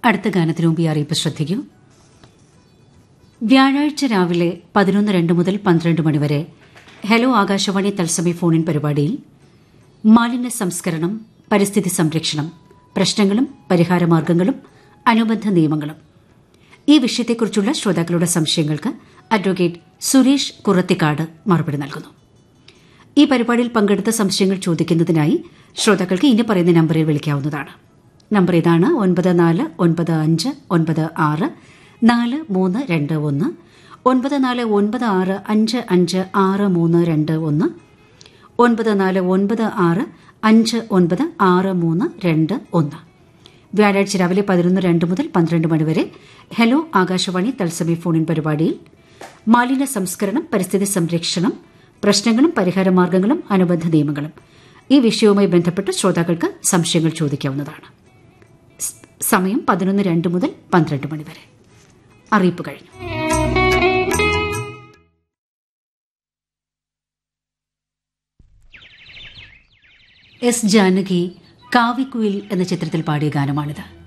അടുത്ത ഗാനത്തിനു മുമ്പ് ഈ അറിയിപ്പ് ശ്രദ്ധിക്കൂ വ്യാഴാഴ്ച രാവിലെ പതിനൊന്ന് രണ്ട് മുതൽ പന്ത്രണ്ട് മണിവരെ ഹലോ ആകാശവാണി തത്സമയ ഫോണിൻ പരിപാടിയിൽ മാലിന്യ സംസ്കരണം പരിസ്ഥിതി സംരക്ഷണം പ്രശ്നങ്ങളും പരിഹാരമാർഗങ്ങളും അനുബന്ധ നിയമങ്ങളും ഈ വിഷയത്തെക്കുറിച്ചുള്ള ശ്രോതാക്കളുടെ സംശയങ്ങൾക്ക് അഡ്വക്കേറ്റ് സുരേഷ് കുറത്തിക്കാട് മറുപടി നൽകുന്നു ഈ പരിപാടിയിൽ പങ്കെടുത്ത സംശയങ്ങൾ ചോദിക്കുന്നതിനായി ശ്രോതാക്കൾക്ക് ഇനി പറയുന്ന നമ്പറിൽ വിളിക്കാവുന്നതാണ് നമ്പർ ഇതാണ് ഒൻപത് നാല് ഒൻപത് അഞ്ച് ഒൻപത് ആറ് നാല് മൂന്ന് രണ്ട് ഒന്ന് ഒൻപത് നാല് ഒൻപത് ആറ് അഞ്ച് അഞ്ച് ആറ് മൂന്ന് രണ്ട് ഒന്ന് ഒൻപത് നാല് ഒൻപത് ആറ് അഞ്ച് ഒൻപത് ആറ് മൂന്ന് രണ്ട് ഒന്ന് വ്യാഴാഴ്ച രാവിലെ പതിനൊന്ന് രണ്ട് മുതൽ പന്ത്രണ്ട് മണിവരെ ഹലോ ആകാശവാണി തത്സമയ ഫോണിൻ പരിപാടിയിൽ മാലിന്യ സംസ്കരണം പരിസ്ഥിതി സംരക്ഷണം പ്രശ്നങ്ങളും പരിഹാരമാർഗങ്ങളും അനുബന്ധ നിയമങ്ങളും ഈ വിഷയവുമായി ബന്ധപ്പെട്ട് ശ്രോതാക്കൾക്ക് സംശയങ്ങൾ ചോദിക്കാവുന്നതാണ് സ് സമയം പതിനൊന്ന് രണ്ട് മുതൽ പന്ത്രണ്ട് മണിവരെ അറിയിപ്പ് കഴിഞ്ഞു എസ് ജാനകി കാവിക്കുയിൽ എന്ന ചിത്രത്തിൽ പാടിയ ഗാനമാണിത്